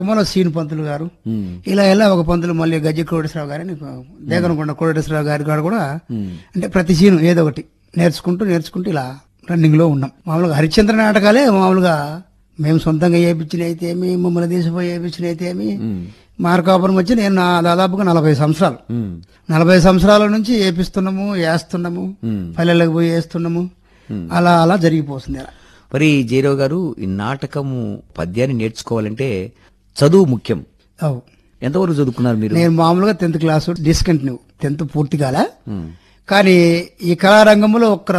మన సీను పంతులు గారు ఉమ్, ఇలా ఇలా ఒక పంతులు మళ్ళీ గజ్జి కోటేశ్వరరావు గారని దేగనకొండ కోటేశ్వరరావు గారి గారు కూడా ఉమ్, అంటే ప్రతి సీను ఏదో ఒకటి నేర్చుకుంటూ నేర్చుకుంటూ ఇలా రన్నింగ్ లో ఉన్నాం మామూలుగా హరిశ్చంద్ర నాటకాలే మామూలుగా మేము సొంతంగా వేయించిన అయితే ఏమి మమ్మల్ని తీసిపోయి వేయించిన అయితే ఏమి ఉమ్, మార్కాపురం వచ్చి నేను నా దాదాపుగా నలభై సంవత్సరాలు ఉమ్, నలభై సంవత్సరాల నుంచి వేపిస్తున్నాము వేస్తున్నాము ఉమ్. పల్లెలకు పోయి వేస్తున్నాము అలా అలా జరిగిపోతుంది అలా మరి జయరావు గారు ఈ నాటకము పద్యాన్ని నేర్చుకోవాలంటే చదువు ముఖ్యం అవు ఎంతవరకు చదువుకున్నారు మీరు నేను మామూలుగా టెన్త్ క్లాస్ డిస్కంటిన్యూ టెన్త్ పూర్తి కాలే ఉమ్, కానీ ఈ కళారంగంలో ఒక్కర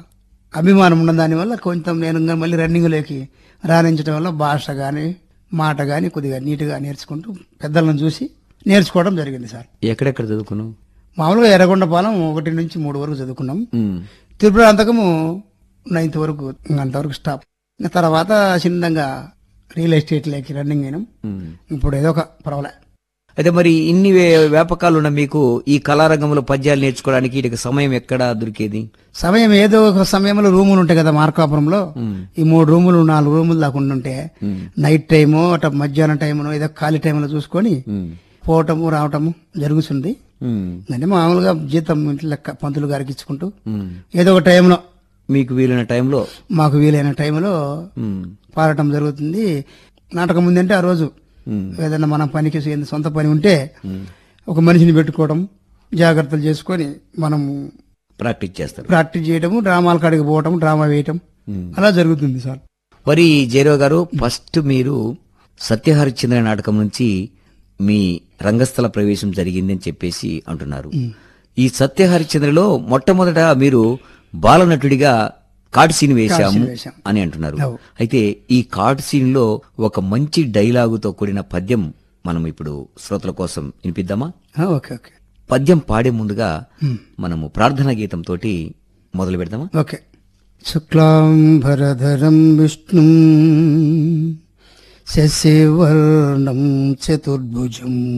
అభిమానం ఉన్న దానివల్ల కొంచెం నేను ఇంకా మళ్ళీ రన్నింగ్లోకి రాణించడం వల్ల భాష కానీ మాట కానీ కొద్దిగా నీట్గా నేర్చుకుంటూ పెద్దలను చూసి నేర్చుకోవడం జరిగింది సార్ ఎక్కడెక్కడ చదువుకున్నావు మామూలుగా ఎర్రగొండపాలెం ఒకటి నుంచి మూడు వరకు చదువుకున్నాం ఉమ్, త్రిపురాంతకము నైన్త్ వరకు ఇంక అంతవరకు స్టాప్ ఇంకా తర్వాత చిన్నగా రియల్ ఎస్టేట్లోకి రన్నింగ్ అయినాం ఉమ్. ఇప్పుడు ఏదో ఒక పర్వాలే అయితే మరి ఇన్ని వే- వ్యాపకాలు ఉన్న మీకు ఈ కళారంగంలో పద్యాలు నేర్చుకోవడానికి వీటికి సమయం ఎక్కడ దొరికేది సమయం ఏదో ఒక సమయంలో రూములు ఉంటాయి కదా మార్కాపురంలో ఉమ్, ఈ మూడు రూములు నాలుగు రూములు దాకా ఉంటే ఉమ్, నైట్ టైము అట మధ్యాహ్నం టైమును ఏదో ఖాళీ టైంలో చూసుకొని ఉమ్, పోవటము రావటము జరుగుతుంది ఉమ్, అంటే మామూలుగా జీతం ఇంట్లో లెక్క పంతులు గారికి ఇచ్చుకుంటూ ఉమ్. ఏదో ఒక టైంలో మీకు వీలైన టైంలో మాకు వీలైన టైంలో ఉమ్, పాడటం జరుగుతుంది నాటకం ఉందంటే ఆ రోజు ఉమ్, ఏదైనా మనం పనికి ఏదైనా సొంత పని ఉంటే ఉమ్. ఒక మనిషిని పెట్టుకోవడం జాగ్రత్తలు చేసుకొని మనము ప్రాక్టీస్ చేస్తారు ప్రాక్టీస్ చేయటము డ్రామాల కాడికి పోవటం డ్రామా వేయటం ఉమ్. అలా జరుగుతుంది సార్ మరి జయరావు గారు ఫస్ట్ మీరు సత్యహరిశ్చంద్ర నాటకం నుంచి మీ రంగస్థల ప్రవేశం జరిగిందని చెప్పేసి అంటున్నారు ఈ సత్యహరిశ్చంద్రలో మొట్టమొదట మీరు బాలనటుడిగా కార్డ్ సీన్ వేశాము సీన్ వేశాం. అని అంటున్నారు అవు. అయితే ఈ కార్డ్ సీన్ లో ఒక మంచి డైలాగుతో కూడిన పద్యం మనం ఇప్పుడు శ్రోతల కోసం వినిపిద్దామా ఆ, ఓకే ఓకే పద్యం పాడే ముందుగా మనము ప్రార్థనా గీతం తోటి మొదలు పెడదామా ఓకే శుక్లాంబరధరం విష్ణుం శశివర్ణం చతుర్భుజం